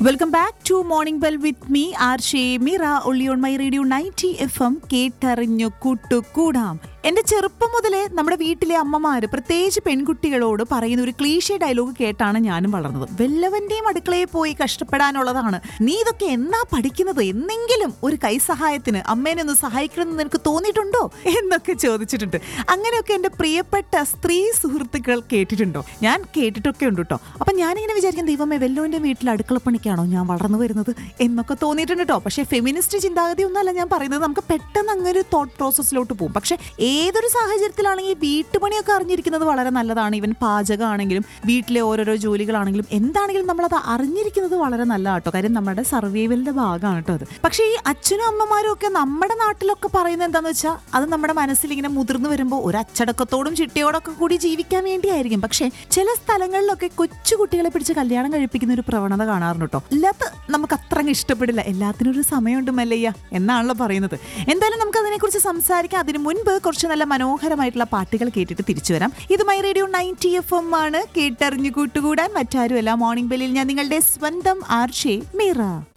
welcome back to morning bell with me R ഷേ മിറ ഒള്ളി on my radio ninety F M കേട്ടറിഞ്ഞു കൂട്ടുകൂടാം എന്റെ ചെറുപ്പം മുതലേ നമ്മുടെ വീട്ടിലെ അമ്മമാര് പ്രത്യേകിച്ച് പെൺകുട്ടികളോട് പറയുന്ന ഒരു ക്ലീഷേ ഡയലോഗ് കേട്ടാണ് ഞാനും വളർന്നത് വല്ലവന്റെയും അടുക്കളയിൽ പോയി കഷ്ടപ്പെടാനുള്ളതാണ് നീ ഇതൊക്കെ എന്നാ പഠിക്കുന്നത് എന്നെങ്കിലും ഒരു കൈസഹായത്തിന് അമ്മേനെ ഒന്ന് സഹായിക്കണമെന്ന് നിനക്ക് തോന്നിയിട്ടുണ്ടോ എന്നൊക്കെ ചോദിച്ചിട്ടുണ്ട് അങ്ങനെയൊക്കെ എന്റെ പ്രിയപ്പെട്ട സ്ത്രീ സുഹൃത്തുക്കൾ കേട്ടിട്ടുണ്ടോ ഞാൻ കേട്ടിട്ടൊക്കെ ഉണ്ട് കേട്ടോ അപ്പൊ ഞാനിങ്ങനെ വിചാരിക്കും ദൈവമേ വെല്ലോന്റെ വീട്ടിൽ അടുക്കളപ്പണിക്കാണോ ഞാൻ വളർന്നു വരുന്നത് എന്നൊക്കെ തോന്നിയിട്ടുണ്ട് കേട്ടോ പക്ഷേ ഫെമിനിസ്റ്റ് ചിന്താഗതി ഒന്നല്ല ഞാൻ പറയുന്നത് നമുക്ക് പെട്ടെന്ന് അങ്ങനെ ഒരു തോട്ട് പ്രോസസ്സിലോട്ട് പോകും പക്ഷെ ഏതൊരു സാഹചര്യത്തിലാണെങ്കിൽ വീട്ടുപണിയൊക്കെ അറിഞ്ഞിരിക്കുന്നത് വളരെ നല്ലതാണ് ഈവൻ പാചകമാണെങ്കിലും വീട്ടിലെ ഓരോരോ ജോലികളാണെങ്കിലും എന്താണെങ്കിലും നമ്മളത് അറിഞ്ഞിരിക്കുന്നത് വളരെ നല്ല കേട്ടോ കാര്യം നമ്മുടെ സർവൈവലിന്റെ ഭാഗമാണ് കേട്ടോ അത് പക്ഷേ ഈ അച്ഛനും അമ്മമാരും ഒക്കെ നമ്മുടെ നാട്ടിലൊക്കെ പറയുന്നത് എന്താന്ന് വെച്ചാൽ അത് നമ്മുടെ മനസ്സിൽ ഇങ്ങനെ മുതിർന്നു വരുമ്പോൾ ഒരു അച്ചടക്കത്തോടും ചിട്ടയോടൊക്കെ കൂടി ജീവിക്കാൻ വേണ്ടിയായിരിക്കും പക്ഷേ ചില സ്ഥലങ്ങളിലൊക്കെ കൊച്ചു കുട്ടികളെ പിടിച്ച് കല്യാണം കഴിപ്പിക്കുന്ന ഒരു പ്രവണത കാണാറുണ്ട് കേട്ടോ ഇല്ലാത്ത നമുക്ക് അത്ര അങ്ങ് ഇഷ്ടപ്പെടില്ല എല്ലാത്തിനും ഒരു സമയമുണ്ട് മല്ലയ്യ എന്നാണല്ലോ പറയുന്നത് എന്തായാലും നമുക്ക് അതിനെക്കുറിച്ച് സംസാരിക്കാം അതിനു മുൻപ് കുറച്ച് നല്ല മനോഹരമായിട്ടുള്ള പാട്ടുകൾ കേട്ടിട്ട് തിരിച്ചു വരാം ഇത് my radio ninety F M ആണ് കേട്ടറിഞ്ഞു കൂട്ടുകൂടാൻ മറ്റാരുമല്ല മോർണിംഗ് ബെല്ലിൽ ഞാൻ നിങ്ങളുടെ സ്വന്തം ആർഷേ മീറ